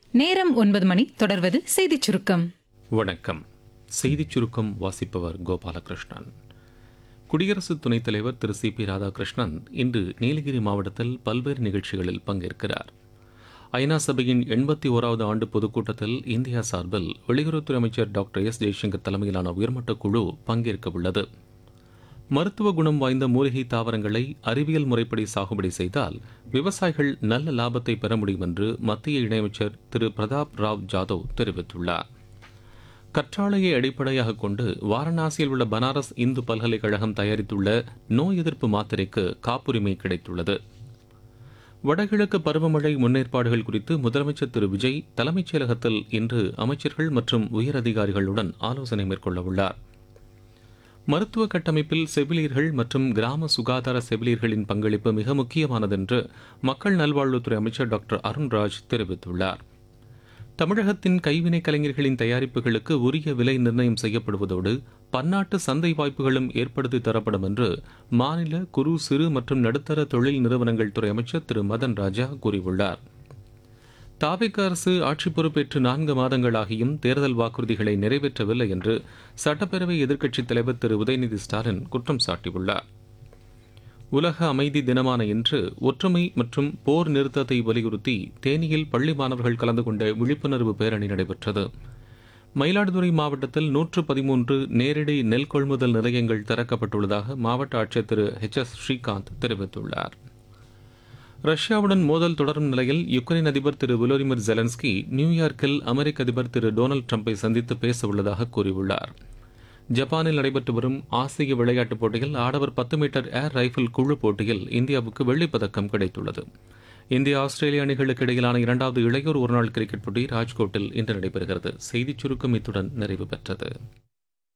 நேரம் ஒன்பது மணி தொடர்வது செய்திச் சுருக்கம் வணக்கம் செய்திச் சுருக்கம் வாசிப்பவர் கோபாலகிருஷ்ணன் குடியரசு துணைத் தலைவர் திரு சி பி ராதாகிருஷ்ணன் இன்று நீலகிரி மாவட்டத்தில் பல்வேறு நிகழ்ச்சிகளில் பங்கேற்கிறார் ஐநா சபையின் எண்பத்தி ஓராவது ஆண்டு பொதுக்கூட்டத்தில் இந்தியா சார்பில் வெளியுறவுத்துறை அமைச்சர் டாக்டர் எஸ் ஜெய்சங்கர் தலைமையிலான உயர்மட்ட குழு பங்கேற்க உள்ளது மருத்துவ குணம் வாய்ந்த மூலிகை தாவரங்களை அறிவியல் முறைப்படி சாகுபடி செய்தால் விவசாயிகள் நல்ல லாபத்தை பெற முடியும் என்று மத்திய இணையமைச்சர் திரு பிரதாப் ராவ் ஜாதவ் தெரிவித்துள்ளார் கற்றாழையை அடிப்படையாக கொண்டு வாரணாசியில் உள்ள பனாரஸ் இந்து பல்கலைக்கழகம் தயாரித்துள்ள நோய் எதிர்ப்பு மாத்திரைக்கு காப்புரிமை கிடைத்துள்ளது வடகிழக்கு பருவமழை முன்னேற்பாடுகள் குறித்து முதலமைச்சர் திரு விஜய் தலைமைச் செயலகத்தில் இன்று அமைச்சர்கள் மற்றும் உயர் அதிகாரிகளுடன் ஆலோசனை மேற்கொள்ள உள்ளார் மருத்துவ கட்டமைப்பில் செவிலியர்கள் மற்றும் கிராம சுகாதார செவிலியர்களின் பங்களிப்பு மிக முக்கியமானது என்று மக்கள் நல்வாழ்வுத்துறை அமைச்சர் டாக்டர் அருண்ராஜ் தெரிவித்துள்ளார் தமிழகத்தின் கைவினை கலைஞர்களின் தயாரிப்புகளுக்கு உரிய விலை நிர்ணயம் செய்யப்படுவதோடு பன்னாட்டு சந்தை வாய்ப்புகளும் ஏற்படுத்தி தரப்படும் என்று மாநில குறு சிறு மற்றும் நடுத்தர தொழில் நிறுவனங்கள் துறை அமைச்சர் திரு மதன் ராஜா கூறியுள்ளார் தாவிக அரசு ஆட்சி பொறுப்பேற்று நான்கு மாதங்களாகியும் தேர்தல் வாக்குறுதிகளை நிறைவேற்றவில்லை என்று சட்டப்பேரவை எதிர்க்கட்சித் தலைவர் திரு உதயநிதி ஸ்டாலின் குற்றம் சாட்டியுள்ளார் உலக அமைதி தினமான இன்று ஒற்றுமை மற்றும் போர் நிறுத்தத்தை வலியுறுத்தி தேனியில் பள்ளி மாணவர்கள் கலந்து கொண்ட விழிப்புணர்வு பேரணி நடைபெற்றது மயிலாடுதுறை மாவட்டத்தில் நூற்று பதிமூன்று நேரடி நெல் கொள்முதல் நிலையங்கள் திறக்கப்பட்டுள்ளதாக மாவட்ட ஆட்சியர் திரு ஹெச் எஸ் ஸ்ரீகாந்த் தெரிவித்துள்ளார் ரஷ்யாவுடன் மோதல் தொடரும் நிலையில் யுக்ரைன் அதிபர் திரு விலோடிமிர் ஜெலன்ஸ்கி நியூயார்க்கில் அமெரிக்க அதிபர் திரு டொனால்டு ட்ரம்பை சந்தித்து பேச உள்ளதாக கூறியுள்ளார் ஜப்பானில் நடைபெற்று வரும் ஆசிய விளையாட்டுப் போட்டியில் ஆடவர் பத்து மீட்டர் ஏர் ரைபிள் குழு போட்டியில் இந்தியாவுக்கு வெள்ளிப் பதக்கம் கிடைத்துள்ளது இந்தியா ஆஸ்திரேலிய அணிகளுக்கு இடையிலான இரண்டாவது இளையோர் ஒருநாள் கிரிக்கெட் போட்டி ராஜ்கோட்டில் இன்று நடைபெறுகிறது செய்திச் சுருக்கம் இத்துடன் நிறைவு பெற்றது